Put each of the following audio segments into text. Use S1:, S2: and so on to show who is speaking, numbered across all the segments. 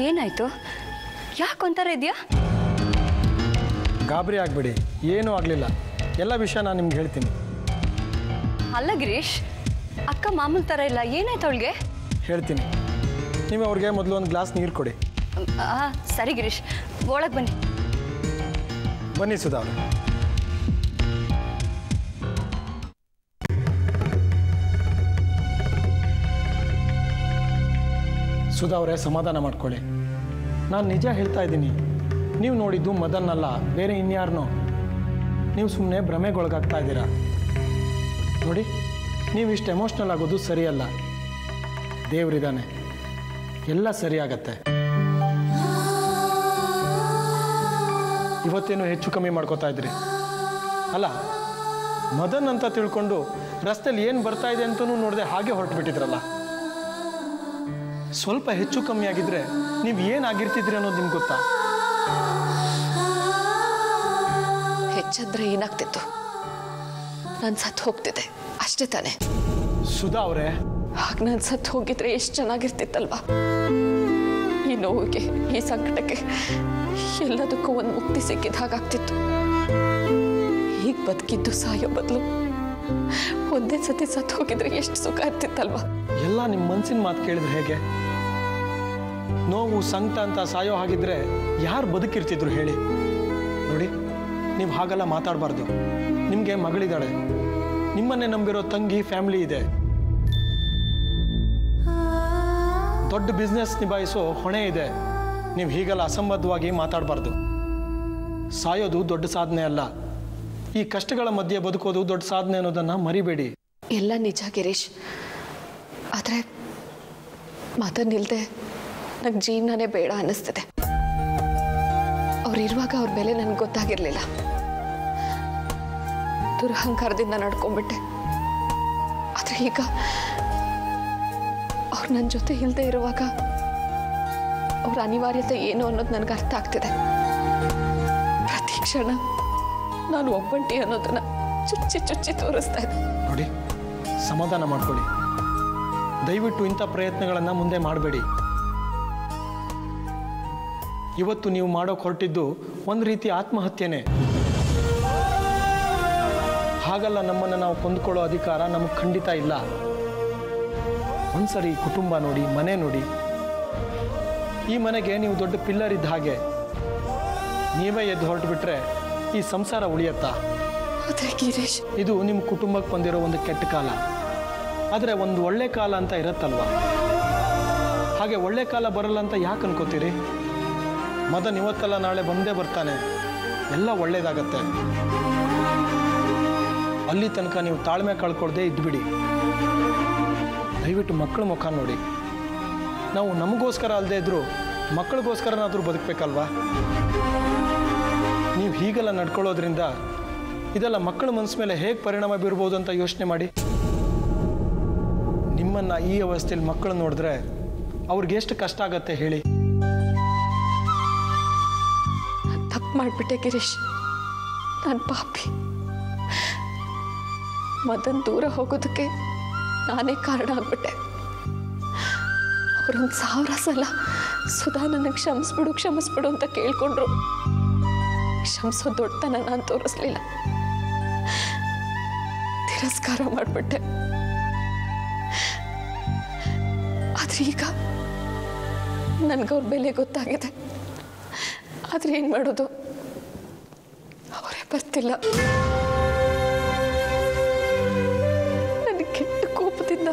S1: ಏನಾಯ್ತು ಯಾಕೆ ಒಂಥರ ಇದೆಯಾ
S2: ಗಾಬರಿ ಆಗಬೇಡಿ ಏನೂ ಆಗಲಿಲ್ಲ ಎಲ್ಲ ವಿಷಯ ನಾನು ನಿಮ್ಗೆ ಹೇಳ್ತೀನಿ
S1: ಅಲ್ಲ ಗಿರೀಶ್ ಅಕ್ಕ ಮಾಮೂಲ್ ಥರ ಇಲ್ಲ ಏನಾಯ್ತು ಅವಳಿಗೆ
S2: ಹೇಳ್ತೀನಿ ನೀವು ಅವ್ರಿಗೆ ಮೊದಲು ಒಂದು ಗ್ಲಾಸ್ ನೀರು ಕೊಡಿ
S1: ಹಾಂ ಸರಿ ಗಿರೀಶ್ ಒಳಗೆ ಬನ್ನಿ
S2: ಬನ್ನಿ ಸುಧಾ ಅವ್ರೆ ಸುಧಾ ಅವರೇ ಸಮಾಧಾನ ಮಾಡ್ಕೊಳ್ಳಿ ನಾನು ನಿಜ ಹೇಳ್ತಾ ಇದ್ದೀನಿ ನೀವು ನೋಡಿದ್ದು ಮದನ್ ಅಲ್ಲ ಬೇರೆ ಇನ್ಯಾರನೋ ನೀವು ಸುಮ್ಮನೆ ಭ್ರಮೆಗೊಳಗಾಗ್ತಾ ಇದ್ದೀರಾ ನೋಡಿ ನೀವು ಇಷ್ಟು ಎಮೋಷ್ನಲ್ ಆಗೋದು ಸರಿಯಲ್ಲ ದೇವರಿದ್ದಾನೆ ಎಲ್ಲ ಸರಿಯಾಗತ್ತೆ ಇವತ್ತೇನು ಹೆಚ್ಚು ಕಮ್ಮಿ ಮಾಡ್ಕೋತಾ ಇದ್ರಿ ಅಲ್ಲ ಮದನ್ ಅಂತ ತಿಳ್ಕೊಂಡು ರಸ್ತೆಯಲ್ಲಿ ಏನು ಬರ್ತಾ ಇದೆ ಅಂತಲೂ ನೋಡದೆ ಹಾಗೆ ಹೊರಟುಬಿಟ್ಟಿದ್ರಲ್ಲ ಸ್ವಲ್ಪ ಹೆಚ್ಚು ಕಮ್ಮಿ ಆಗಿದ್ರೆ ನೀವು ಏನಾಗಿರ್ತಿದ್ರಿ ಅನ್ನೋದು ನಿಮ್ಗೆ ಗೊತ್ತಾ
S3: ಹೆಚ್ಚಂದ್ರೆ ಏನಾಗ್ತಿತ್ತು ನಾನು ಸತ್ತು ಹೋಗ್ತಿದ್ದೆ ಅಷ್ಟೇ ತಾನೆ
S2: ಸುಧಾ ಅವರೇ
S3: ಹಾಗೆ ನಾನು ಸತ್ತು ಹೋಗಿದ್ರೆ ಎಷ್ಟು ಚೆನ್ನಾಗಿರ್ತಿತ್ತಲ್ವಾ ಈ ನೋವಿಗೆ ಈ ಸಂಕಟಕ್ಕೆ ಎಲ್ಲದಕ್ಕೂ ಒಂದು ಮುಕ್ತಿ ಸಿಕ್ಕಿದ ಹಾಗಾಗ್ತಿತ್ತು ಈಗ ಬದುಕಿದ್ದು ಸಾಯೋ ಬದಲು ಒಂದೇ ಸತಿ ಸತ್ತು ಹೋಗಿದ್ರೆ ಎಷ್ಟು ಸುಖ ಇರ್ತಿತ್ತಲ್ವಾ
S2: ಎಲ್ಲ ನಿಮ್ಮ ಮನಸ್ಸಿನ ಮಾತು ಕೇಳಿದ್ರೆ ಹೇಗೆ ನೋವು ಸಂಕಟ ಅಂತ ಸಾಯೋ ಹಾಗಿದ್ರೆ ಯಾರು ಬದುಕಿರ್ತಿದ್ರು ಹೇಳಿ ನೋಡಿ ನೀವು ಹಾಗೆಲ್ಲ ಮಾತಾಡಬಾರ್ದು ನಿಮಗೆ ಮಗಳಿದ್ದಾಳೆ ನಿಮ್ಮನ್ನೇ ನಂಬಿರೋ ತಂಗಿ ಫ್ಯಾಮಿಲಿ ಇದೆ ದೊಡ್ಡ ಬಿಸ್ನೆಸ್ ನಿಭಾಯಿಸೋ ಹೊಣೆ ಇದೆ ನೀವು ಹೀಗೆಲ್ಲ ಅಸಂಬದ್ಧವಾಗಿ ಮಾತಾಡಬಾರ್ದು ಸಾಯೋದು ದೊಡ್ಡ ಸಾಧನೆ ಅಲ್ಲ ಈ ಕಷ್ಟಗಳ ಮಧ್ಯೆ ಬದುಕೋದು ದೊಡ್ಡ ಸಾಧನೆ ಅನ್ನೋದನ್ನು ಮರಿಬೇಡಿ
S3: ಎಲ್ಲ ನಿಜ ಗಿರೀಶ್ ಆದರೆ ಮಾತನ್ನಿಲ್ದೆ ನಂಗೆ ಜೀವನನೇ ಬೇಡ ಅನ್ನಿಸ್ತಿದೆ ಅವ್ರಿರುವಾಗ ಅವ್ರ ಬೆಲೆ ನನಗೆ ಗೊತ್ತಾಗಿರಲಿಲ್ಲ ದುರಹಂಕಾರದಿಂದ ನಡ್ಕೊಂಡ್ಬಿಟ್ಟೆ ಆದರೆ ಈಗ ಅವ್ರು ನನ್ನ ಜೊತೆ ಇಲ್ಲದೆ ಇರುವಾಗ ಅವ್ರ ಅನಿವಾರ್ಯತೆ ಏನು ಅನ್ನೋದು ನನಗೆ ಅರ್ಥ ಆಗ್ತಿದೆ ಪ್ರತಿ ಕ್ಷಣ ನಾನು ಒಬ್ಬಂಟಿ ಅನ್ನೋದನ್ನ ಚುಚ್ಚಿ ಚುಚ್ಚಿ ತೋರಿಸ್ತಾ ಇದ್ದೆ
S2: ನೋಡಿ ಸಮಾಧಾನ ಮಾಡ್ಕೊಳ್ಳಿ ದಯವಿಟ್ಟು ಇಂಥ ಪ್ರಯತ್ನಗಳನ್ನು ಮುಂದೆ ಮಾಡಬೇಡಿ ಇವತ್ತು ನೀವು ಮಾಡೋಕೆ ಹೊರಟಿದ್ದು ಒಂದು ರೀತಿ ಆತ್ಮಹತ್ಯೆನೇ ಹಾಗಲ್ಲ ನಮ್ಮನ್ನು ನಾವು ಕೊಂದುಕೊಳ್ಳೋ ಅಧಿಕಾರ ನಮಗೆ ಖಂಡಿತ ಇಲ್ಲ ಒಂದ್ಸರಿ ಕುಟುಂಬ ನೋಡಿ ಮನೆ ನೋಡಿ ಈ ಮನೆಗೆ ನೀವು ದೊಡ್ಡ ಪಿಲ್ಲರ್ ಇದ್ದ ಹಾಗೆ ನೀವೇ ಎದ್ದು ಹೊರಟು ಬಿಟ್ರೆ ಈ ಸಂಸಾರ ಉಳಿಯತ್ತಾ
S3: ಆದರೆ ಗಿರೀಶ್
S2: ಇದು ನಿಮ್ಮ ಕುಟುಂಬಕ್ಕೆ ಬಂದಿರೋ ಒಂದು ಕೆಟ್ಟ ಕಾಲ ಆದರೆ ಒಂದು ಒಳ್ಳೆ ಕಾಲ ಅಂತ ಇರತ್ತಲ್ವ ಹಾಗೆ ಒಳ್ಳೆ ಕಾಲ ಬರಲ್ಲ ಅಂತ ಯಾಕೆ ಅನ್ಕೋತೀರಿ ಮದನ್ ಇವತ್ತಲ್ಲ ನಾಳೆ ಬಂದೇ ಬರ್ತಾನೆ ಎಲ್ಲ ಒಳ್ಳೇದಾಗತ್ತೆ ಅಲ್ಲಿ ತನಕ ನೀವು ತಾಳ್ಮೆ ಕಳ್ಕೊಳ್ದೆ ಇದ್ಬಿಡಿ ದಯವಿಟ್ಟು ಮಕ್ಕಳ ಮುಖ ನೋಡಿ ನಾವು ನಮಗೋಸ್ಕರ ಅಲ್ಲದೆ ಇದ್ರೂ ಮಕ್ಕಳಿಗೋಸ್ಕರನಾದರೂ ಬದುಕಬೇಕಲ್ವಾ ನೀವು ಹೀಗೆಲ್ಲ ನಡ್ಕೊಳ್ಳೋದ್ರಿಂದ ಇದೆಲ್ಲ ಮಕ್ಕಳ ಮನಸ್ಸು ಮೇಲೆ ಹೇಗೆ ಪರಿಣಾಮ ಬೀರ್ಬೋದು ಅಂತ ಯೋಚನೆ ಮಾಡಿ ನಿಮ್ಮನ್ನ ಈ ಅವಸ್ಥೆಯಲ್ಲಿ ಮಕ್ಕಳು ನೋಡಿದ್ರೆ ಅವ್ರಿಗೆ ಎಷ್ಟು ಕಷ್ಟ ಆಗತ್ತೆ ಹೇಳಿ
S3: ತಪ್ಪು ಮಾಡಿಬಿಟ್ಟೆ ಗಿರೀಶ್ ನಾನು ಪಾಪಿ ಮದನ್ ದೂರ ಹೋಗೋದಕ್ಕೆ ನಾನೇ ಕಾರಣ ಆಗ್ಬಿಟ್ಟೆ ಅವರೊಂದು ಸಾವಿರ ಸಲ ಸುಧಾ ನನಗೆ ಕ್ಷಮಿಸ್ಬಿಡು ಕ್ಷಮಿಸ್ಬಿಡು ಅಂತ ಕೇಳ್ಕೊಂಡ್ರು ಕ್ಷಮಿಸೋ ದೊಡ್ಡತನ ನಾನು ತೋರಿಸ್ಲಿಲ್ಲ ತಿರಸ್ಕಾರ ಮಾಡಿಬಿಟ್ಟೆ ಆದ್ರೆ ಈಗ ನನ್ಗವ್ರ ಬೆಲೆ ಗೊತ್ತಾಗಿದೆ ಆದ್ರೆ ಏನ್ ಮಾಡೋದು ಅವರೇ ಬರ್ತಿಲ್ಲ ನನಗೆ ಕೆಟ್ಟ ಕೋಪದಿಂದ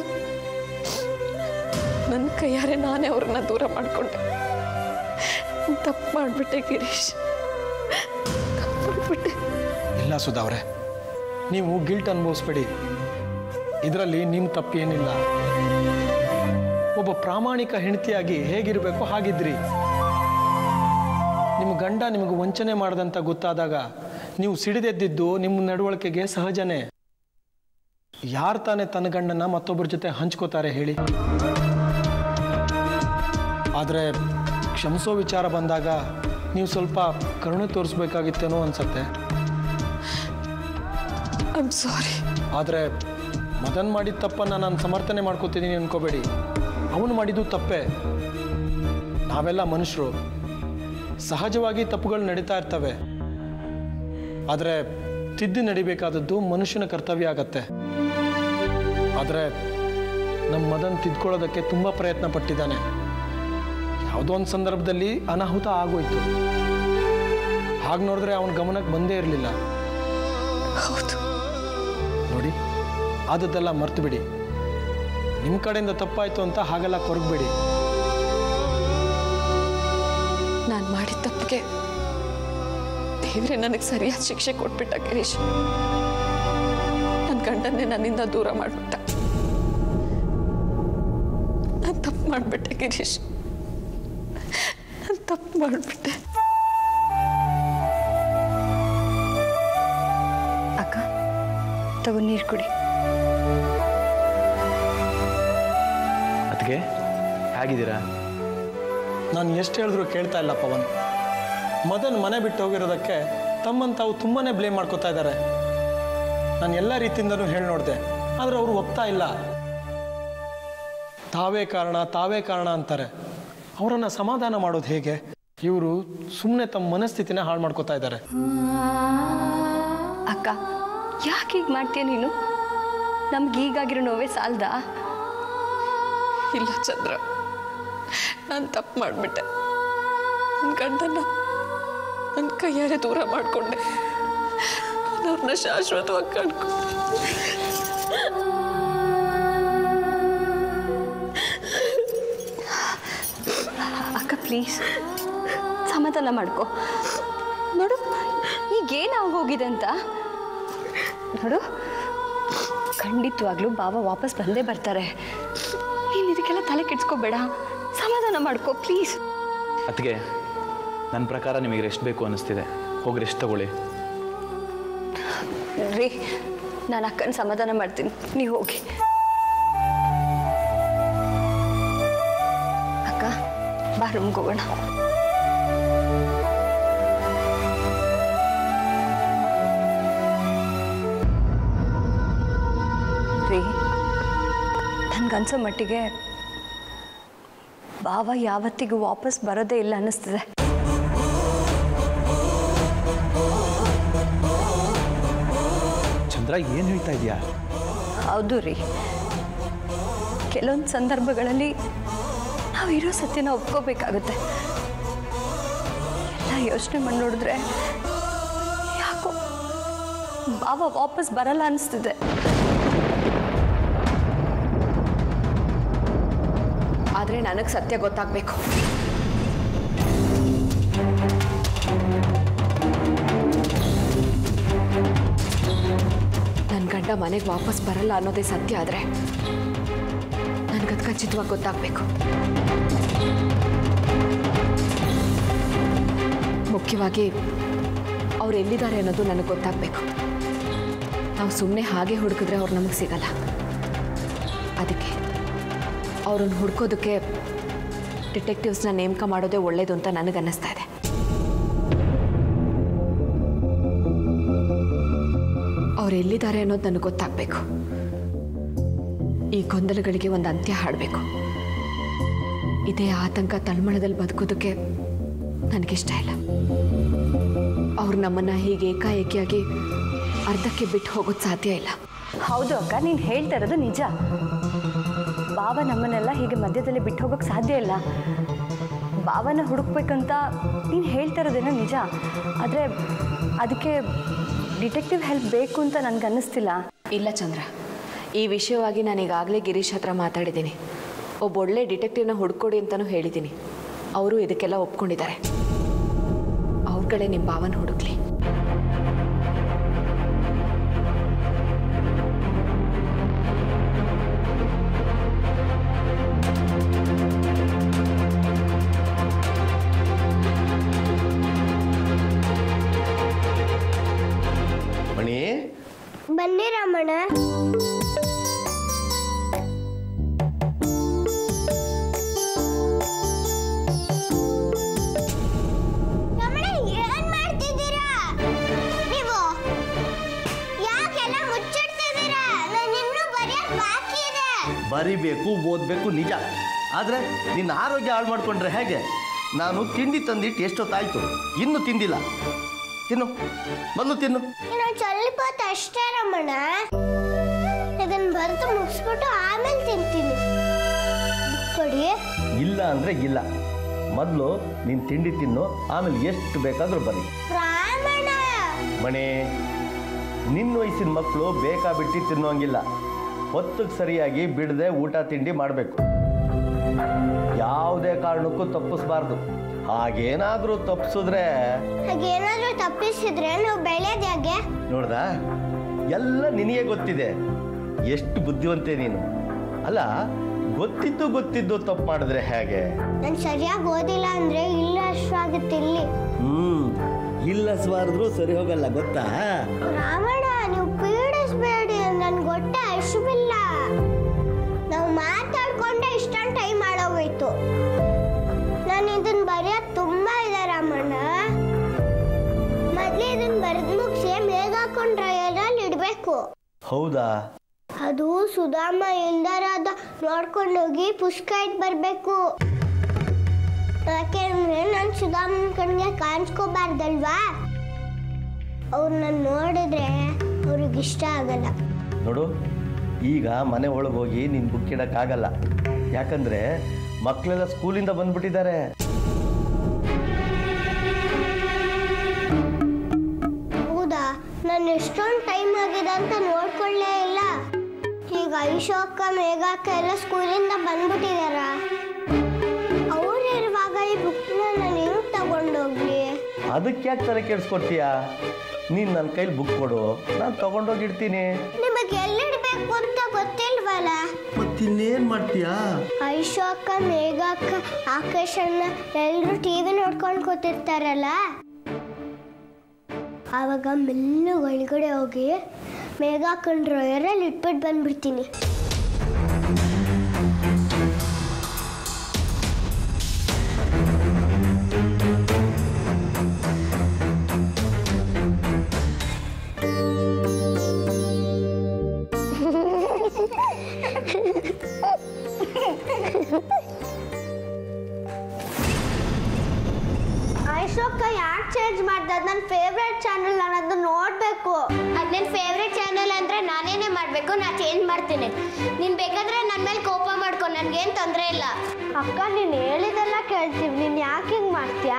S3: ನನ್ನ ಕೈಯಾರೆ ನಾನೇ ಅವ್ರನ್ನ ದೂರ ಮಾಡ್ಕೊಂಡೆ ತಪ್ಪು ಮಾಡಿಬಿಟ್ಟೆ ಗಿರೀಶ್ ತಪ್ಪು ಮಾಡ್ಬಿಟ್ಟೆ
S2: ಇಲ್ಲ ಸುಧಾವ್ರೆ ನೀವು ಗಿಲ್ಟ್ ಅನುಭವಿಸ್ಬೇಡಿ ಇದರಲ್ಲಿ ನಿಮ್ಮ ತಪ್ಪೇನಿಲ್ಲ ಒಬ್ಬ ಪ್ರಾಮಾಣಿಕ ಹೆಂಡತಿಯಾಗಿ ಹೇಗಿರಬೇಕು ಹಾಗಿದ್ರಿ ನಿಮ್ಮ ಗಂಡ ನಿಮಗೆ ವಂಚನೆ ಮಾಡದಂತ ಗೊತ್ತಾದಾಗ ನೀವು ಸಿಡಿದೆದ್ದಿದ್ದು ನಿಮ್ಮ ನಡವಳಿಕೆಗೆ ಸಹಜನೇ ಯಾರು ತಾನೇ ತನ್ನ ಗಂಡನ ಮತ್ತೊಬ್ಬರ ಜೊತೆ ಹಂಚ್ಕೋತಾರೆ ಹೇಳಿ ಆದರೆ ಕ್ಷಮಿಸೋ ವಿಚಾರ ಬಂದಾಗ ನೀವು ಸ್ವಲ್ಪ ಕರುಣೆ ತೋರಿಸ್ಬೇಕಾಗಿತ್ತೇನೋ ಅನ್ಸತ್ತೆ
S3: ಐ ಆಮ್ ಸಾರಿ
S2: ಆದರೆ ಮದನ್ ಮಾಡಿದ ತಪ್ಪನ್ನು ನಾನು ಸಮರ್ಥನೆ ಮಾಡ್ಕೋತಿದ್ದೀನಿ ಅನ್ಕೋಬೇಡಿ ಅವನು ಮಾಡಿದ್ದು ತಪ್ಪೇ ನಾವೆಲ್ಲ ಮನುಷ್ಯರು ಸಹಜವಾಗಿ ತಪ್ಪುಗಳು ನಡೀತಾ ಇರ್ತವೆ ಆದರೆ ತಿದ್ದಿ ನಡಿಬೇಕಾದದ್ದು ಮನುಷ್ಯನ ಕರ್ತವ್ಯ ಆಗತ್ತೆ ಆದರೆ ನಮ್ಮ ಮದನ್ ತಿದ್ಕೊಳ್ಳೋದಕ್ಕೆ ತುಂಬ ಪ್ರಯತ್ನ ಪಟ್ಟಿದ್ದಾನೆ ಯಾವುದೋ ಒಂದು ಸಂದರ್ಭದಲ್ಲಿ ಅನಾಹುತ ಆಗೋಯ್ತು ಹಾಗೆ ನೋಡಿದ್ರೆ ಅವನ ಗಮನಕ್ಕೆ ಬಂದೇ ಇರಲಿಲ್ಲ
S3: ಹೌದು
S2: ನೋಡಿ ಆದದ್ದೆಲ್ಲ ಮರ್ತು ಬಿಡಿ ನಿಮ್ಮ ಕಡೆಯಿಂದ ತಪ್ಪಾಯ್ತು ಅಂತ ಹಾಗೆಲ್ಲ ಕೊರಗಬೇಡಿ
S3: ನಾನು ಮಾಡಿದ ತಪ್ಪಿಗೆ ದೇವ್ರೆ ನನಗೆ ಸರಿಯಾದ ಶಿಕ್ಷೆ ಕೊಟ್ಬಿಟ್ಟ ಗಿರೀಶ್ ನನ್ನ ಗಂಡನ್ನೇ ನನ್ನಿಂದ ದೂರ ಮಾಡಿಬಿಟ್ಟ ನಾನು ತಪ್ಪು ಮಾಡಿಬಿಟ್ಟೆ ಗಿರೀಶ್ ನಾನು ತಪ್ಪು ಮಾಡಿಬಿಟ್ಟೆ
S1: ಅಕ್ಕ ತಗೋ ನೀರು ಕುಡಿ
S4: ಅದಕ್ಕೆ ಹೇಗಿದ್ದೀರಾ
S2: ನಾನು ಎಷ್ಟು ಹೇಳಿದ್ರು ಕೇಳ್ತಾ ಇಲ್ಲ ಪವನ್ ಮದನ್ ಮನೆ ಬಿಟ್ಟು ಹೋಗಿರೋದಕ್ಕೆ ತಮ್ಮನ್ನು ತಾವು ತುಂಬಾನೇ ಬ್ಲೇಮ್ ಮಾಡ್ಕೋತಾ ಇದ್ದಾರೆ ನಾನು ಎಲ್ಲ ರೀತಿಯಿಂದನೂ ಹೇಳಿ ನೋಡಿದೆ ಆದರೆ ಅವರು ಒಪ್ತಾ ಇಲ್ಲ ತಾವೇ ಕಾರಣ ತಾವೇ ಕಾರಣ ಅಂತಾರೆ ಅವರನ್ನು ಸಮಾಧಾನ ಮಾಡೋದು ಹೇಗೆ ಇವರು ಸುಮ್ಮನೆ ತಮ್ಮ ಮನಸ್ಥಿತಿನ ಹಾಳು ಮಾಡ್ಕೋತಾ ಇದ್ದಾರೆ
S1: ಅಕ್ಕ ಯಾಕೆ ಹೀಗೆ ಮಾಡ್ತೀಯ ನೀನು ನಮ್ಗೆ ಈಗಾಗಿರೋ ನೋವೇ ಸಾಲ್ದಾ
S3: ಇಲ್ಲ ಚಂದ್ರ ನಾನು ತಪ್ಪು ಮಾಡಿಬಿಟ್ಟೆ ನನ್ನ ಗಂಡನ್ನ ನನ್ನ ಕೈಯಾರೆ ದೂರ ಮಾಡಿಕೊಂಡೆ ನಾನು ಅವ್ರನ್ನ ಶಾಶ್ವತವಾಗಿ ಕಂಡ್ಕೊಂಡೆ
S1: ಅಕ್ಕ ಪ್ಲೀಸ್ ಸಮಾಧಾನ ಮಾಡ್ಕೊ ನೋಡು ಈಗೇನು ಆಗೋಗಿದೆ ಅಂತ ನೋಡು ಖಂಡಿತವಾಗ್ಲೂ ಬಾಬಾ ವಾಪಸ್ ಬಂದೇ ಬರ್ತಾರೆ ನೀನು ಇದಕ್ಕೆಲ್ಲ ತಲೆ ಕೆಡ್ಸ್ಕೋಬೇಡ ಸಮಾಧಾನ ಮಾಡ್ಕೊ ಪ್ಲೀಸ್
S4: ಅದಕ್ಕೆ ನನ್ನ ಪ್ರಕಾರ ನಿಮಗೆ ರೆಸ್ಟ್ ಬೇಕು ಅನ್ನಿಸ್ತಿದೆ ಹೋಗಿ ರೆಸ್ಟ್ ತಗೊಳ್ಳಿ
S1: ರೀ ನಾನು ಅಕ್ಕನ ಸಮಾಧಾನ ಮಾಡ್ತೀನಿ ನೀವು ಹೋಗಿ ಅಕ್ಕ ಬಾ ರೂಮ್ಗೆ ಹೋಗೋಣ ರೀ ನನ್ಗನ್ಸೋ ಮಟ್ಟಿಗೆ ಬಾವ ಯಾವತ್ತಿಗೂ ವಾಪಸ್ ಬರೋದೇ ಇಲ್ಲ ಅನ್ನಿಸ್ತಿದೆ
S4: ಚಂದ್ರ ಏನು ಹೇಳ್ತಾ ಇದೆಯಾ
S1: ಹೌದು ರೀ ಕೆಲವೊಂದು ಸಂದರ್ಭಗಳಲ್ಲಿ ನಾವು ಇರೋ ಸತ್ಯನ ಒಪ್ಕೋಬೇಕಾಗುತ್ತೆ ಎಲ್ಲ ಯೋಚನೆ ಮಾಡಿ ನೋಡಿದ್ರೆ ಯಾಕೋ ಬಾವ ವಾಪಸ್ ಬರಲ್ಲ ಅನಿಸ್ತಿದೆ
S3: ಆದರೆ ನನಗೆ ಸತ್ಯ ಗೊತ್ತಾಗಬೇಕು ನನ್ನ ಗಂಡ ಮನೆಗೆ ವಾಪಸ್ ಬರಲ್ಲ ಅನ್ನೋದೇ ಸತ್ಯ ಆದರೆ ನನಗದು ಖಚಿತವಾಗಿ ಗೊತ್ತಾಗಬೇಕು ಮುಖ್ಯವಾಗಿ ಅವ್ರು ಎಲ್ಲಿದ್ದಾರೆ ಅನ್ನೋದು ನನಗೆ ಗೊತ್ತಾಗಬೇಕು ನಾವು ಸುಮ್ಮನೆ ಹಾಗೆ ಹುಡುಕಿದ್ರೆ ಅವ್ರು ನಮಗೆ ಸಿಗಲ್ಲ ಅದಕ್ಕೆ ಅವ್ರನ್ನ ಹುಡ್ಕೋದಕ್ಕೆ ಡಿಟೆಕ್ಟಿವ್ಸ್ನ ನೇಮಕ ಮಾಡೋದೇ ಒಳ್ಳೇದು ಅಂತ ನನಗೆ ಅನ್ನಿಸ್ತಾ ಇದೆ ಅವ್ರು ಎಲ್ಲಿದ್ದಾರೆ ಅನ್ನೋದು ನನಗೆ ಗೊತ್ತಾಗಬೇಕು ಈ ಗೊಂದಲಗಳಿಗೆ ಒಂದು ಅಂತ್ಯ ಹಾಡಬೇಕು ಇದೇ ಆತಂಕ ತಳಮಳದಲ್ಲಿ ಬದುಕೋದಕ್ಕೆ ನನಗಿಷ್ಟ ಇಲ್ಲ ಅವ್ರು ನಮ್ಮನ್ನು ಹೀಗೆ ಏಕಾಏಕಿಯಾಗಿ ಅರ್ಧಕ್ಕೆ ಬಿಟ್ಟು ಹೋಗೋದು ಸಾಧ್ಯ ಇಲ್ಲ
S1: ಹೌದು ಅಕ್ಕ ನೀನು ಹೇಳ್ತಾ ಇರೋದು ನಿಜ ಬಾವ ನಮ್ಮನ್ನೆಲ್ಲ ಹೀಗೆ ಮಧ್ಯದಲ್ಲಿ ಬಿಟ್ಟು ಹೋಗೋಕ್ಕೆ ಸಾಧ್ಯ ಇಲ್ಲ ಬಾವನ ಹುಡುಕ್ಬೇಕಂತ ನೀನು ಹೇಳ್ತಾ ಇರೋದೇನೋ ನಿಜ ಆದರೆ ಅದಕ್ಕೆ ಡಿಟೆಕ್ಟಿವ್ ಹೆಲ್ಪ್ ಬೇಕು ಅಂತ ನನಗೆ ಅನ್ನಿಸ್ತಿಲ್ಲ
S3: ಇಲ್ಲ ಚಂದ್ರ ಈ ವಿಷಯವಾಗಿ ನಾನು ಈಗಾಗಲೇ ಗಿರೀಶ್ ಹತ್ರ ಮಾತಾಡಿದ್ದೀನಿ ಒಬ್ಬ ಒಳ್ಳೆ ಡಿಟೆಕ್ಟಿವ್ನ ಹುಡ್ಕೊಡಿ ಅಂತಲೂ ಹೇಳಿದ್ದೀನಿ ಅವರು ಇದಕ್ಕೆಲ್ಲ ಒಪ್ಕೊಂಡಿದ್ದಾರೆ ಅವ್ರುಗಳೇ ನಿಮ್ಮ ಭಾವನ ಹುಡುಕ್ಲಿ
S5: ಮಣಿ
S6: ಬನ್ನಿ ರಮಣ ರಮಣ ಏನ್ ಮಾಡ್ತಿದ್ದೀರಾ ನೀವು ಯಾಕೆಲ್ಲ ಮುಚ್ಚಿಡ್ತಿದ್ದೀರಾ ನಾನು ಇನ್ನೂ ಬರೆಯಕ್ ಬಾಕಿ ಇದೆ
S5: ಬರಿಬೇಕು ಓದಬೇಕು ನಿಜ ಆದರೆ ನಿನ್ನ ಆರೋಗ್ಯ ಹಾಳು ಮಾಡ್ಕೊಂಡ್ರೆ ಹೇಗೆ ನಾನು ತಿಂಡಿ ತಂದಿಟ್ಟು ಎಷ್ಟೊತ್ತಾಯ್ತು ಇನ್ನು ತಿಂದಿಲ್ಲ ತಿನ್ನು ಮೊದಲು ತಿನ್ನು
S6: ಇನ್ನೊಂದು ಸ್ವಲ್ಪ ಹೊತ್ತು ಅಷ್ಟೇ ರಮಣ ಇದನ್ನ ಬರೆದು ಮುಗಿಸ್ಬಿಟ್ಟು ಆಮೇಲೆ ತಿಂತೀನಿ ಕೊಡಿ
S5: ಇಲ್ಲ ಅಂದರೆ ಇಲ್ಲ ಮೊದಲು ನೀನು ತಿಂಡಿ ತಿನ್ನು ಆಮೇಲೆ ಎಷ್ಟು ಬೇಕಾದರೂ ಬನ್ನಿ
S6: ರಾಮಣ್ಣ
S5: ಮಣಿ ನಿನ್ನ ವಯಸ್ಸಿನ ಮಕ್ಕಳು ಬೇಕಾ ಬಿಟ್ಟು ತಿನ್ನೋಂಗಿಲ್ಲ ಹೊತ್ತಿಗೆ ಸರಿಯಾಗಿ ಬಿಡದೆ ಊಟ ತಿಂಡಿ ಮಾಡಬೇಕು ಯಾವುದೇ ಕಾರಣಕ್ಕೂ ತಪ್ಪಿಸ್ಬಾರ್ದು ಹಾಗೇನಾದರೂ ತಪ್ಪಿಸಿದ್ರೆ
S6: ಹಾಗೇನಾದ್ರೂ ತಪ್ಪಿಸಿದ್ರೆ ನಾವು ಬೆಳೆಯೋದು ಹೇಗೆ
S5: ನೋಡ್ದ ಎಲ್ಲ ನಿನಗೆ ಗೊತ್ತಿದೆ ಎಷ್ಟು ಬುದ್ಧಿವಂತೆ ನೀನು ಅಲ್ಲ ಗೊತ್ತಿದ್ದು ಗೊತ್ತಿದ್ದು ತಪ್ಪು ಮಾಡಿದ್ರೆ ಹೇಗೆ
S6: ನಾನು ಸರಿಯಾಗಿ ಓದಿಲ್ಲ ಅಂದ್ರೆ ಇಲ್ಲ ಅಷ್ಟಾಗುತ್ತೆ ಇಲ್ಲಿ
S5: ಹ್ಮ್ ಇಲ್ಲ ಸ್ವಾರದ್ರು ಸರಿ ಹೋಗಲ್ಲ ಗೊತ್ತಾ
S6: ರಾಮಣ್ಣ ನೀವು ಪೀಡಿಸ್ಬೇಡಿ ನನ್ಗೆ ಹೊಟ್ಟೆ ಹಸುವಿಲ್ಲ ನಾವು ಮಾತಾಡ್ಕೊಂಡೆ ಇಷ್ಟೊಂದು ಟೈಮ್ ಆಡೋಗೋಯ್ತು ನಾನು ಇದನ್ನ ಬರೆಯೋದು ತುಂಬಾ ಇದೆ ರಾಮಣ್ಣ ಮೊದಲೇ ಇದನ್ನ ಬರೆದು ಮುಗಿಸಿ ಮೇಘ ಹಾಕೊಂಡು ಡ್ರೈಯರಲ್ಲಿ ಇಡಬೇಕು
S5: ಹೌದಾ
S6: ಅದು ಸುಧಾಮ ಇಲ್ದಾರಾದ ನೋಡ್ಕೊಂಡೋಗಿ ಪುಸ್ತಕ ಇಟ್ಟು ಬರಬೇಕು ಯಾಕೆಂದ್ರೆ ನಾನು ಸುಧಾಮನ್ ಕಣ್ಗೆ ಕಾಣಿಸ್ಕೋಬಾರ್ದಲ್ವಾ ಅವ್ರನ್ನ ನೋಡಿದ್ರೆ ಅವ್ರಿಗೆ ಇಷ್ಟ ಆಗಲ್ಲ
S5: ನೋಡು ಈಗ ಮನೆ ಒಳಗೆ ಹೋಗಿ ನಿನ್ ಬುಕ್ ಇಡಕ್ಕಾಗಲ್ಲ ಯಾಕಂದ್ರೆ ಮಕ್ಕಳೆಲ್ಲ ಸ್ಕೂಲಿಂದ ಬಂದ್ಬಿಟ್ಟಿದ್ದಾರೆ
S6: ಹೌದಾ ನಾನು ಎಷ್ಟೊಂದು ಟೈಮ್ ಆಗಿದೆ ಅಂತ ನೋಡ್ಕೊಳ್ಳೇ ಇಲ್ಲ ಈಗ ಐಶೋ ಅಕ್ಕ ಮೇಘ ಅಕ್ಕ ಎಲ್ಲ ಸ್ಕೂಲಿಂದ ಬಂದ್ಬಿಟ್ಟಿದಾರ ಅವ್ರು ಇರುವಾಗ ಈ ಬುಕ್ನ ನಾನು ಹೆಂಗ್ ತಗೊಂಡೋಗ್ಲಿ
S5: ಅದಕ್ಕೆ ಯಾಕೆ ತಲೆ ಕೆಡಿಸ್ಕೊಡ್ತೀಯಾ ನೀನು ನನ್ನ ಕೈಲಿ ಬುಕ್ ಕೊಡು ನಾನು ತಗೊಂಡೋಗಿಡ್ತೀನಿ
S6: ನಿಮಗೆ ಎಲ್ಲಿಡ್ಬೇಕು ಅಂತ ಗೊತ್ತಿಲ್ವಲ್ಲ
S5: ಮತ್ತಿನ್ನೇನು ಮಾಡ್ತೀಯಾ
S6: ಐಶೋ ಅಕ್ಕ ಮೇಘ ಅಕ್ಕ ಆಕಾಶ್ ಅಣ್ಣ ಎಲ್ಲರೂ ಟಿವಿ ನೋಡ್ಕೊಂಡು ಕೂತಿರ್ತಾರಲ್ಲ ಆವಾಗ ಮೆಲ್ಲ ಒಳಗಡೆ ಹೋಗಿ ಮೇಘ ಹಾಕೊಂಡು ಡ್ರಾಯರಲ್ಲಿ ಇಟ್ಬಿಟ್ಟು ಬಂದ್ಬಿಡ್ತೀನಿ ಐಶೋಕ್ಕ ಯಾಕೆ ಚೇಂಜ್ ಮಾಡ್ದೆ ನನ್ನ ಫೇವ್ರೆಟ್ ಚಾನಲ್ ನಾನು ಅದನ್ನ ನೋಡಬೇಕು ಅದು ನನ್ನ ಫೇವ್ರೆಟ್ ಚಾನಲ್ ಅಂದರೆ ನಾನೇನೇ ಮಾಡಬೇಕು ನಾನು ಚೇಂಜ್ ಮಾಡ್ತೀನಿ ನೀನು ಬೇಕಾದ್ರೆ ನನ್ನ ಮೇಲೆ ಕೋಪ ಮಾಡ್ಕೊ ನನಗೇನು ತೊಂದರೆ ಇಲ್ಲ ಅಕ್ಕ ನೀನು ಹೇಳಿದೆಲ್ಲ ಕೇಳ್ತೀವಿ ನೀನು ಯಾಕೆ ಹಿಂಗೆ ಮಾಡ್ತೀಯಾ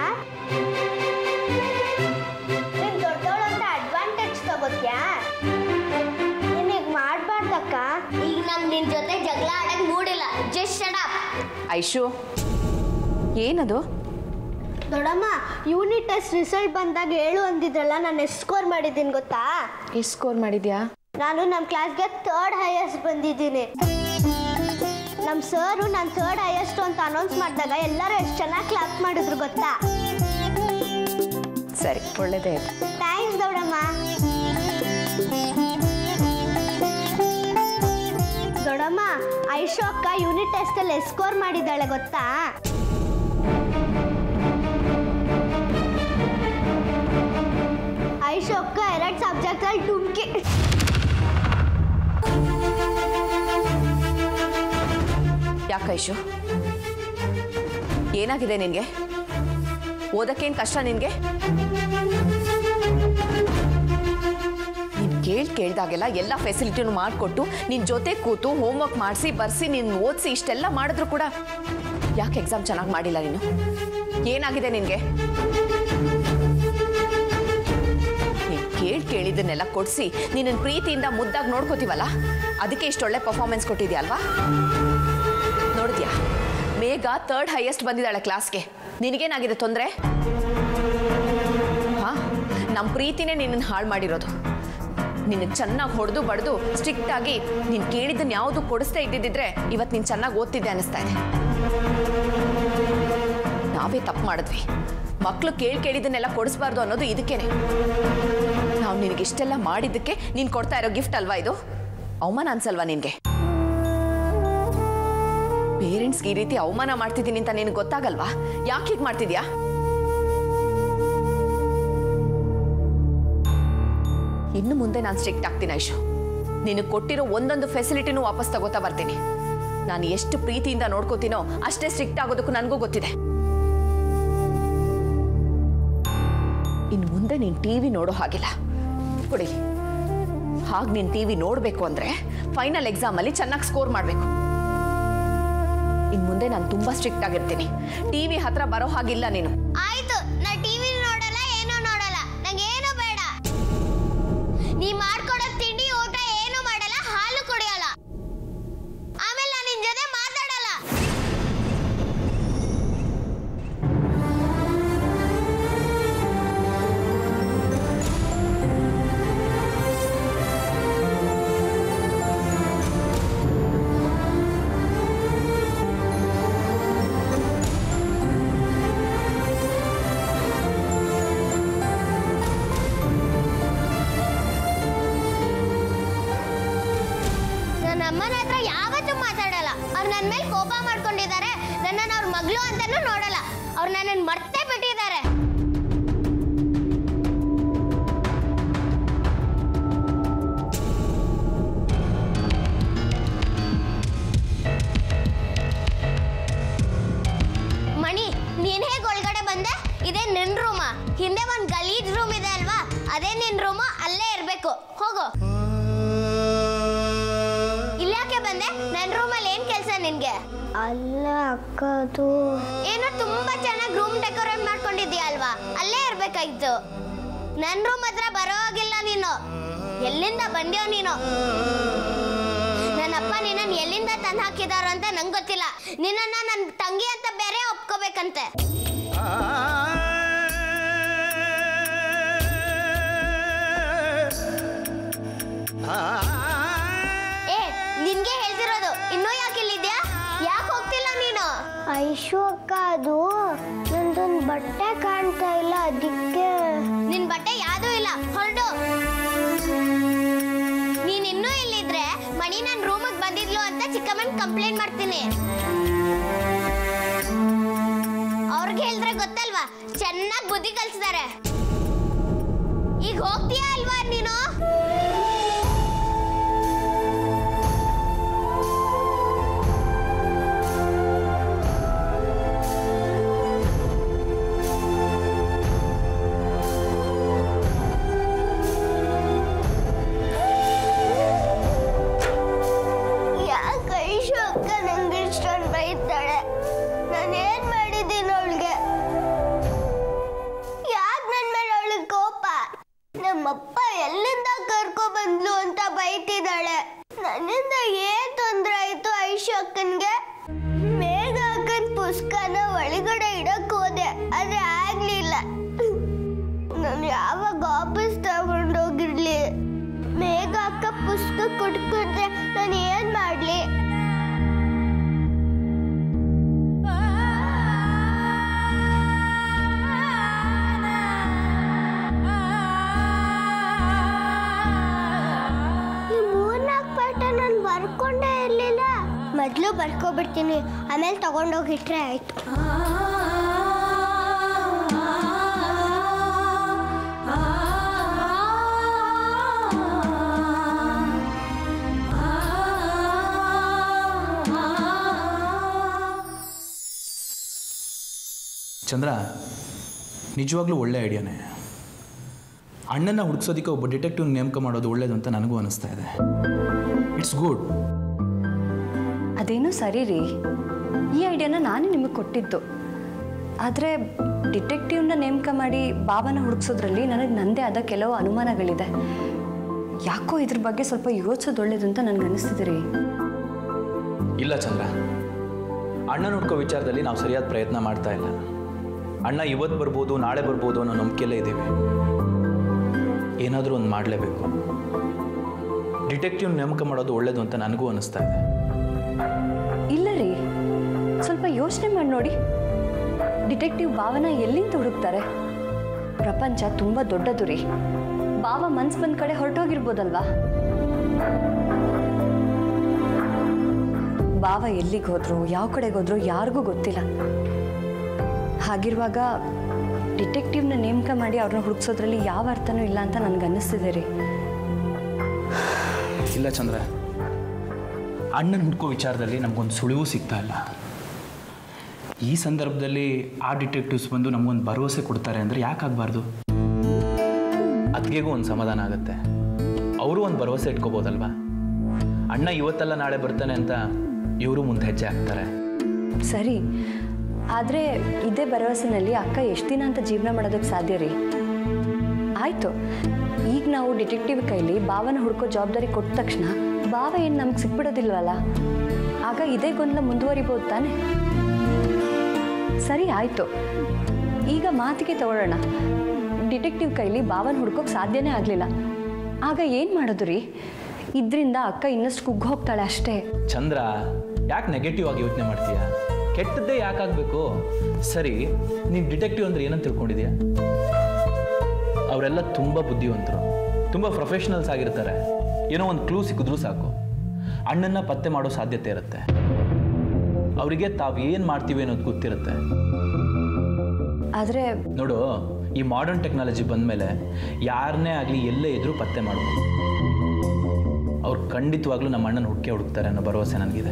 S6: ನೀನು ದೊಡ್ಡವಳು ಅಂತ ಅಡ್ವಾಂಟೇಜ್ ತಗೋತ್ಯಾ ನೀನು ಈಗ ಮಾಡಬಾರ್ದಕ್ಕ ಈಗ ನಮ್ಗೆ ನಿನ್ನ ಜೊತೆ ಜಗಳ ಆಡಕ್ಕೆ ಮೂಡಿಲ್ಲ ಜಸ್ಟ್ ಶಟ್ ಅಪ್
S3: ಐಶು ಏನದು
S6: ದೊಡಮ್ಮ ಯೂನಿಟ್ ಟೆಸ್ಟ್ ರಿಸಲ್ಟ್ ಬಂದಾಗ ಹೇಳು ಅಂದಿದ್ರಲ್ಲ ನಾನು ಎಷ್ಟು ಸ್ಕೋರ್ ಮಾಡಿದ್ದೀನಿ ಗೊತ್ತಾ
S3: ಎಷ್ಟು ಸ್ಕೋರ್ ಮಾಡಿದ್ಯಾ
S6: ನಾನು ನಮ್ಮ ಕ್ಲಾಸ್ಗೆ ಥರ್ಡ್ ಹೈಯೆಸ್ಟ್ ಬಂದಿದ್ದೀನಿ ನಮ್ಮ ಸರು ನಾನು ಥರ್ಡ್ ಹೈಯೆಸ್ಟ್ ಅಂತ ಅನೌನ್ಸ್ ಮಾಡಿದಾಗ ಎಲ್ಲರೂ ಎಷ್ಟು ಚೆನ್ನಾಗಿ ಕ್ಲಾಪ್ ಮಾಡಿದ್ರು ಗೊತ್ತಾ
S3: ಸರಿ ಒಳ್ಳೇದೇ ಆಯ್ತು
S6: ಥ್ಯಾಂಕ್ಸ್ ದೊಡಮ್ಮ ದೊಡಮ್ಮ ಐಶೋ ಅಕ್ಕ ಯೂನಿಟ್ ಟೆಸ್ಟಲ್ಲಿ ಎಷ್ಟು ಸ್ಕೋರ್ ಮಾಡಿದ್ದಾಳೆ ಗೊತ್ತಾ ಐಶೋ ಅಕ್ಕ ಎರಡು ಸಬ್ಜೆಕ್ಟಲ್ಲಿ ಟುಮ್ಕಿ
S3: ಯಾಕೆ ಐಶು ಏನಾಗಿದೆ ನಿನಗೆ ಓದಕ್ಕೇನು ಕಷ್ಟ ನಿನಗೆ ನೀನು ಕೇಳಿ ಕೇಳ್ದಾಗೆಲ್ಲ ಎಲ್ಲ ಫೆಸಿಲಿಟಿನೂ ಮಾಡಿಕೊಟ್ಟು ನಿನ್ನ ಜೊತೆ ಕೂತು ಹೋಮ್ವರ್ಕ್ ಮಾಡಿಸಿ ಬರ್ಸಿ ನಿನ್ನ ಓದಿಸಿ ಇಷ್ಟೆಲ್ಲ ಮಾಡಿದ್ರು ಕೂಡ ಯಾಕೆ ಎಕ್ಸಾಮ್ ಚೆನ್ನಾಗಿ ಮಾಡಿಲ್ಲ ನೀನು ಏನಾಗಿದೆ ನಿನಗೆ ನೀನು ಕೇಳಿ ಕೇಳಿದ್ದನ್ನೆಲ್ಲ ಕೊಡಿಸಿ ನಿನ್ನನ್ನು ಪ್ರೀತಿಯಿಂದ ಮುದ್ದಾಗಿ ನೋಡ್ಕೋತೀವಲ್ಲ ಅದಕ್ಕೆ ಇಷ್ಟೊಳ್ಳೆ ಪರ್ಫಾರ್ಮೆನ್ಸ್ ಕೊಟ್ಟಿದ್ಯಾ ಅಲ್ವಾ ನೋಡಿದ್ಯಾ ಮೇಘ ಥರ್ಡ್ ಹೈಯೆಸ್ಟ್ ಬಂದಿದ್ದಾಳೆ ಕ್ಲಾಸ್ಗೆ ನಿನಗೇನಾಗಿದೆ ತೊಂದರೆ ಹಾ ನಮ್ಮ ಪ್ರೀತಿನೇ ನಿನ್ನನ್ನು ಹಾಳು ಮಾಡಿರೋದು ನಿನ್ನ ಚೆನ್ನಾಗಿ ಹೊಡೆದು ಬಡ್ದು ಸ್ಟ್ರಿಕ್ಟ್ ಆಗಿ ನೀನು ಕೇಳಿದ್ದನ್ನು ಯಾವುದು ಕೊಡಿಸ್ದೇ ಇದ್ದಿದ್ದಿದ್ರೆ ಇವತ್ತು ನೀನು ಚೆನ್ನಾಗಿ ಓದ್ತಿದ್ದೆ ಅನಿಸ್ತಾ ಇದೆ ನಾವೇ ತಪ್ಪು ಮಾಡಿದ್ವಿ ಮಕ್ಕಳು ಕೇಳಿ ಕೇಳಿದ್ದನ್ನೆಲ್ಲ ಕೊಡಿಸ್ಬಾರ್ದು ಅನ್ನೋದು ಇದಕ್ಕೇನೆ ನಾವು ನಿನಗೆ ಇಷ್ಟೆಲ್ಲ ಮಾಡಿದ್ದಕ್ಕೆ ನೀನು ಕೊಡ್ತಾ ಇರೋ ಗಿಫ್ಟ್ ಅಲ್ವಾ ಇದು ಅವಮಾನ ಅನ್ಸಲ್ವಾ ನಿನಗೆ ಪೇರೆಂಟ್ಸ್ಗೆ ಈ ರೀತಿ ಅವಮಾನ ಮಾಡ್ತಿದ್ದೀನಿ ಅಂತ ನಿನಗೆ ಗೊತ್ತಾಗಲ್ವಾ ಯಾಕೆ ಹೀಗೆ ಮಾಡ್ತಿದ್ಯಾ ಇನ್ನು ಮುಂದೆ ನಾನು ಸ್ಟ್ರಿಕ್ಟ್ ಆಗ್ತೀನಿ ಐಶು ನಿನಗೆ ಕೊಟ್ಟಿರೋ ಒಂದೊಂದು ಫೆಸಿಲಿಟಿನೂ ವಾಪಸ್ ತಗೋತಾ ಬರ್ತೀನಿ ನಾನು ಎಷ್ಟು ಪ್ರೀತಿಯಿಂದ ನೋಡ್ಕೋತೀನೋ ಅಷ್ಟೇ ಸ್ಟ್ರಿಕ್ಟ್ ಆಗೋದಕ್ಕೂ ನನಗೂ ಗೊತ್ತಿದೆ ಇನ್ನು ಮುಂದೆ ನೀನು ಟಿ ವಿ ನೋಡೋ ಹಾಗಿಲ್ಲ ಕೊಡಿ ಹಾಗೆ ನೀನು ಟಿ ವಿ ನೋಡಬೇಕು ಅಂದರೆ ಫೈನಲ್ ಎಕ್ಸಾಮಲ್ಲಿ ಚೆನ್ನಾಗಿ ಸ್ಕೋರ್ ಮಾಡಬೇಕು ಇನ್ನು ಮುಂದೆ ನಾನು ತುಂಬ ಸ್ಟ್ರಿಕ್ಟ್ ಆಗಿರ್ತೀನಿ ಟಿ ವಿ ಹತ್ರ ಬರೋ ಹಾಗಿಲ್ಲ ನೀನು
S6: ಆಯ್ತು ನಾ ಟಿವಿ ನೋಡಲ್ಲ ಏನೂ ನೋಡಲ್ಲ ನಂಗೆ ಏನು ಬೇಡ ನೀ ಮಾಡ್ಕೊಡೋ ತಿಂಡಿ ಊಟ ಏನು ಮಾಡಲ್ಲ ಹಾಲು ಕುಡಿಯಲ್ಲ ಆಮೇಲೆ ನಾನು ನಿನ್ ಜೊತೆ ಮಾತಾಡಲ್ಲ ನನ್ನ ಅಮ್ಮನ ಹತ್ರ ಯಾವತ್ತೂ ಮಾತಾಡಲ್ಲ ಅವ್ರು ನನ್ನ ಮೇಲೆ ಕೋಪ ಮಾಡ್ಕೊಂಡಿದ್ದಾರೆ ನನ್ನನ್ನು ಅವ್ರ ಮಗಳು ಅಂತಾನೂ ನೋಡಲ್ಲ ಅವ್ರು ನನ್ನನ್ನು ಮರ್ತೇ ಬಿಟ್ಟಿದ್ದಾರೆ ಮಣಿ ನೀನ್ ಹೇಗ್ ಒಳಗಡೆ ಬಂದೆ ಇದೇ ನಿನ್ ರೂಮ ಹಿಂದೆ ಒಂದ್ ಗಲೀಜ್ ರೂಮ್ ಇದೆ ಅಲ್ವಾ ಅದೇ ನಿನ್ ರೂಮು ಅಲ್ಲೇ ಇರ್ಬೇಕು ಹೋಗು ಇಲ್ಯಾಕೆ ಬಂದೆ ನನ್ನ ರೂಮಲ್ಲಿ ಏನ್ ಕೆಲಸ ನಿನ್ಗೆ
S7: ಅಲ್ಲ ಅಕ್ಕದು
S6: ಏನೋ ತುಂಬಾ ಚೆನ್ನಾಗಿ ರೂಮ್ ಡೆಕೋರೇಟ್ ಮಾಡ್ಕೊಂಡಿದ್ಯಾ ಅಲ್ವಾ ಅಲ್ಲೇ ಇರ್ಬೇಕಾಗಿತ್ತು ನನ್ನ ರೂಮ್ ಹತ್ರ ಬರೋ ಹಾಗಿಲ್ಲ ನೀನು ಎಲ್ಲಿಂದ ಬಂದ್ಯೋ ನೀನು ನನ್ನಪ್ಪ ನಿನ್ನನ್ನು ಎಲ್ಲಿಂದ ತಂದು ಹಾಕಿದಾರೋ ಅಂತ ನಂಗೆ ಗೊತ್ತಿಲ್ಲ ನಿನ್ನನ್ನ ನನ್ನ ತಂಗಿ ಅಂತ ಬೇರೆ ಒಪ್ಕೋಬೇಕಂತೆ ಏ ನಿನ್ಗೆ ಹೇಳ್ತಿರೋದು ಇನ್ನೂ ಯಾಕೆ ಇಲ್ಲಿದ್ಯಾ ಯಾಕೆ ಹೋಗ್ತಿಲ್ಲ ನೀನು
S7: ಐಶು ಅಕ್ಕ ಅದು ನಂದೊಂದು ಬಟ್ಟೆ ಕಾಣ್ತಾ ಇಲ್ಲ ಅದಕ್ಕೆ
S6: ನಿನ್ ಬಟ್ಟೆ ಯಾವ್ದೂ ಇಲ್ಲ ಹೊರಡು ನೀನ್ ಇನ್ನೂ ಇಲ್ಲಿದ್ರೆ ಮಣಿ ನನ್ ರೂಮಿಗೆ ಬಂದಿದ್ಲು ಅಂತ ಚಿಕ್ಕಮ್ಮನ್ ಕಂಪ್ಲೇಂಟ್ ಮಾಡ್ತೀನಿ ಅವ್ರಿಗೆ ಹೇಳಿದ್ರೆ ಗೊತ್ತಲ್ವಾ ಚೆನ್ನಾಗಿ ಬುದ್ಧಿ ಕಲ್ಸಿದ್ದಾರೆ ಈಗ ಹೋಗ್ತೀಯಾ ಅಲ್ವಾ ನೀನು
S7: ಯಾಕೆ ಐಶು ಅಕ್ಕ ನಂಗೆ ಇಷ್ಟೊಂದು ಬೈತಾಳೆ ನಾನು ಏನ್ ಮಾಡಿದ್ದೀನಿ ಅವಳಿಗೆ ಯಾಕೆ ನನ್ನ ಮೇಲೆ ಅವಳಿಗೆ ಕೋಪ ನಮ್ಮಪ್ಪ ಎಲ್ಲಿಂದ ಕರ್ಕೊ ಬಂದ್ಲು ಅಂತ ಬೈತಿದ್ದಾಳೆ ನನ್ನಿಂದ ಏನ್ ತೊಂದ್ರೆ ಆಯ್ತು ಐಶು ಅಕ್ಕನ್ಗೆ ಬೇಗ ಅಕ್ಕನ ಪುಸ್ತಕನ ಒಳಗಡೆ ಇಡಕ್ ಹೋದೆ ಆದ್ರೆ ಆಗ್ಲಿಲ್ಲ ನಾನು ಯಾವಾಗ ವಾಪಸ್ ತಗೊಂಡೋಗಿರ್ಲಿ ಮೇಘ ಅಕ್ಕ ಪುಸ್ತಕ ಕೊಟ್ಕೊಂಡ್ರೆ ನಾನು ಏನ್ ಮಾಡ್ಲಿ ಈ ಮೂರ್ನಾಲ್ಕು ಪಾಠ ನಾನು ಬರ್ಕೊಂಡೇ ಇರ್ಲಿಲ್ಲ ಮೊದಲು ಬರ್ಕೊಬಿಡ್ತೀನಿ ಆಮೇಲೆ ತಗೊಂಡೋಗಿಟ್ರೆ ಆಯ್ತು
S4: ಚಂದ್ರ ನಿಜವಾಗ್ಲೂ ಒಳ್ಳೆ ಐಡಿಯಾನೇ ಅಣ್ಣನ ಹುಡುಕ್ಸೋದಕ್ಕೆ ಒಬ್ಬ ಡಿಟೆಕ್ಟಿವ್ ನೇಮಕ ಮಾಡೋದು ಒಳ್ಳೇದು ಅಂತ ನನಗೂ ಅನಿಸ್ತಾ ಇದೆ ಇಟ್ಸ್ ಗುಡ್
S1: ಅದೇನೋ ಸರಿ ರೀ ಈ ಐಡಿಯಾನ ನಾನೇ ನಿಮಗೆ ಕೊಟ್ಟಿದ್ದು ಆದರೆ ಡಿಟೆಕ್ಟಿವ್ನ ನೇಮಕ ಮಾಡಿ ಬಾಬನ ಹುಡುಕ್ಸೋದ್ರಲ್ಲಿ ನನಗೆ ನನ್ನದೇ ಆದ ಕೆಲವು ಅನುಮಾನಗಳಿದೆ ಯಾಕೋ ಇದ್ರ ಬಗ್ಗೆ ಸ್ವಲ್ಪ ಯೋಚಿಸೋದು ಒಳ್ಳೇದು ಅಂತ ನನಗೆ ಅನಿಸ್ತಿದೆ ರೀ
S4: ಇಲ್ಲ ಚಂದ್ರ ಅಣ್ಣನ ಹುಡ್ಕೋ ವಿಚಾರದಲ್ಲಿ ನಾವು ಸರಿಯಾದ ಪ್ರಯತ್ನ ಮಾಡ್ತಾ ಇಲ್ಲ ಅಣ್ಣ ಇವತ್ತು ಬರ್ಬೋದು ನಾಳೆ ಬರ್ಬೋದು ಅನ್ನೋ ನಂಬಿಕೆಯಲ್ಲೇ ಇದ್ದೀವಿ ಏನಾದರೂ ಒಂದು ಮಾಡಲೇಬೇಕು ಡಿಟೆಕ್ಟಿವ್ ನೇಮಕ ಮಾಡೋದು ಒಳ್ಳೇದು ಅಂತ ನನಗೂ ಅನಿಸ್ತಾ ಇದೆ
S1: ಇಲ್ಲ ರೀ ಸ್ವಲ್ಪ ಯೋಚನೆ ಮಾಡಿ ನೋಡಿ ಡಿಟೆಕ್ಟಿವ್ ಭಾವನ ಎಲ್ಲಿಂದ ಹುಡುಕ್ತಾರೆ ಪ್ರಪಂಚ ತುಂಬ ದೊಡ್ಡದು ರೀ ಭಾವ ಮನ್ಸು ಬಂದ ಕಡೆ ಹೊರಟೋಗಿರ್ಬೋದಲ್ವಾ ಭಾವ ಎಲ್ಲಿಗೆ ಹೋದ್ರು ಯಾವ ಕಡೆಗೆ ಹೋದ್ರು ಯಾರಿಗೂ ಗೊತ್ತಿಲ್ಲ ಹಾಗಿರುವಾಗ ಡಿಟೆಕ್ಟಿವ್ನ ನೇಮಕ ಮಾಡಿ ಅವ್ರನ್ನ ಹುಡುಕ್ಸೋದ್ರಲ್ಲಿ ಯಾವ ಅರ್ಥನೂ ಇಲ್ಲ ಅಂತ ನನಗೆ ಅನ್ನಿಸ್ತಿದೆ ರೀ
S4: ಇಲ್ಲ ಚಂದ್ರ ಅಣ್ಣನ ಹುಡ್ಕೋ ವಿಚಾರದಲ್ಲಿ ನಮಗೊಂದು ಸುಳಿವು ಸಿಗ್ತಾ ಇಲ್ಲ ಈ ಸಂದರ್ಭದಲ್ಲಿ ಆ ಡಿಟೆಕ್ಟಿವ್ಸ್ ಬಂದು ನಮಗೊಂದು ಭರವಸೆ ಕೊಡ್ತಾರೆ ಅಂದರೆ ಯಾಕಾಗಬಾರ್ದು ಅತ್ತಿಗೆಗೂ ಒಂದು ಸಮಾಧಾನ ಆಗುತ್ತೆ ಅವರು ಒಂದು ಭರವಸೆ ಇಟ್ಕೋಬೋದಲ್ವಾ ಅಣ್ಣ ಇವತ್ತಲ್ಲ ನಾಳೆ ಬರ್ತಾನೆ ಅಂತ ಇವರು ಮುಂದೆ ಹೆಜ್ಜೆ ಹಾಕ್ತಾರೆ
S1: ಸರಿ ಆದರೆ ಇದೇ ಭರವಸೆನಲ್ಲಿ ಅಕ್ಕ ಎಷ್ಟು ದಿನ ಅಂತ ಜೀವನ ಮಾಡೋದಕ್ಕೆ ಸಾಧ್ಯ ರೀ ಆಯಿತು ಈಗ ನಾವು ಡಿಟೆಕ್ಟಿವ್ ಕೈಲಿ ಭಾವನ ಹುಡ್ಕೋ ಜವಾಬ್ದಾರಿ ಕೊಟ್ಟ ತಕ್ಷಣ ಭಾವ ಏನು ನಮ್ಗೆ ಸಿಕ್ಬಿಡೋದಿಲ್ವಲ್ಲ ಆಗ ಇದೇ ಗೊಂದಲ ಮುಂದುವರಿಬೋದು ತಾನೆ ಸರಿ ಆಯಿತು ಈಗ ಮಾತಿಗೆ ತಗೊಳ್ಳೋಣ ಡಿಟೆಕ್ಟಿವ್ ಕೈಲಿ ಭಾವನ ಹುಡ್ಕೋಕೆ ಸಾಧ್ಯನೇ ಆಗಲಿಲ್ಲ ಆಗ ಏನು ಮಾಡೋದು ರೀ ಇದರಿಂದ ಅಕ್ಕ ಇನ್ನಷ್ಟು ಕುಗ್ಗಿ ಹೋಗ್ತಾಳೆ ಅಷ್ಟೇ
S4: ಚಂದ್ರ ಯಾಕೆ ನೆಗೆಟಿವ್ ಆಗಿ ಯೋಚನೆ ಮಾಡ್ತೀಯ ಕೆಟ್ಟದ್ದೇ ಯಾಕಾಗಬೇಕು ಸರಿ ನೀನು ಡಿಟೆಕ್ಟಿವ್ ಅಂದ್ರೆ ಏನಂತ ತಿಳ್ಕೊಂಡಿದ್ಯಾ ಅವರೆಲ್ಲ ತುಂಬ ಬುದ್ಧಿವಂತರು ತುಂಬ ಪ್ರೊಫೆಷನಲ್ಸ್ ಆಗಿರ್ತಾರೆ ಏನೋ ಒಂದು ಕ್ಲೂ ಸಿಕ್ಕಿದ್ರೂ ಸಾಕು ಅಣ್ಣನ್ನ ಪತ್ತೆ ಮಾಡೋ ಸಾಧ್ಯತೆ ಇರುತ್ತೆ ಅವರಿಗೆ ತಾವು ಏನು ಮಾಡ್ತೀವಿ ಅನ್ನೋದು ಗೊತ್ತಿರುತ್ತೆ
S1: ಆದರೆ
S4: ನೋಡು ಈ ಮಾಡರ್ನ್ ಟೆಕ್ನಾಲಜಿ ಬಂದಮೇಲೆ ಯಾರನ್ನೇ ಆಗಲಿ ಎಲ್ಲೇ ಇದ್ರೂ ಪತ್ತೆ ಮಾಡ್ಬೋದು ಅವ್ರು ಖಂಡಿತವಾಗ್ಲೂ ನಮ್ಮ ಅಣ್ಣನ ಹುಡುಕೆ ಹುಡುಕ್ತಾರೆ ಅನ್ನೋ ಭರವಸೆ ನನಗಿದೆ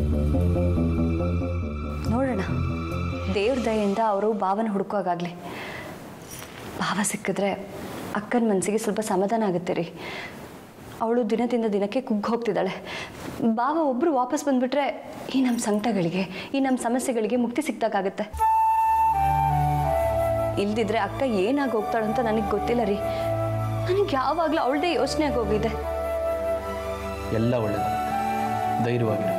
S1: ನೋಡೋಣ ದೇವ್ರ ದಯೆಯಿಂದ ಅವರು ಭಾವನ ಹುಡುಕೋಗಾಗಲಿ ಭಾವ ಸಿಕ್ಕಿದ್ರೆ ಅಕ್ಕನ ಮನಸ್ಸಿಗೆ ಸ್ವಲ್ಪ ಸಮಾಧಾನ ಆಗುತ್ತೆ ರೀ ಅವಳು ದಿನದಿಂದ ದಿನಕ್ಕೆ ಕುಗ್ಗಿ ಹೋಗ್ತಿದ್ದಾಳೆ ಭಾವ ಒಬ್ಬರು ವಾಪಸ್ ಬಂದ್ಬಿಟ್ರೆ ಈ ನಮ್ಮ ಸಂಕಟಗಳಿಗೆ ಈ ನಮ್ಮ ಸಮಸ್ಯೆಗಳಿಗೆ ಮುಕ್ತಿ ಸಿಕ್ದಾಗುತ್ತೆ ಇಲ್ದಿದ್ರೆ ಅಕ್ಕ ಏನಾಗಿ ಹೋಗ್ತಾಳಂತ ನನಗೆ ಗೊತ್ತಿಲ್ಲ ರೀ ನನಗೆ ಯಾವಾಗಲೂ ಅವಳದೇ ಯೋಚನೆ ಆಗೋಗಿದೆ
S4: ಎಲ್ಲ ಒಳ್ಳೆಯದಾಗುತ್ತೆ ಧೈರ್ಯವಾಗಿರು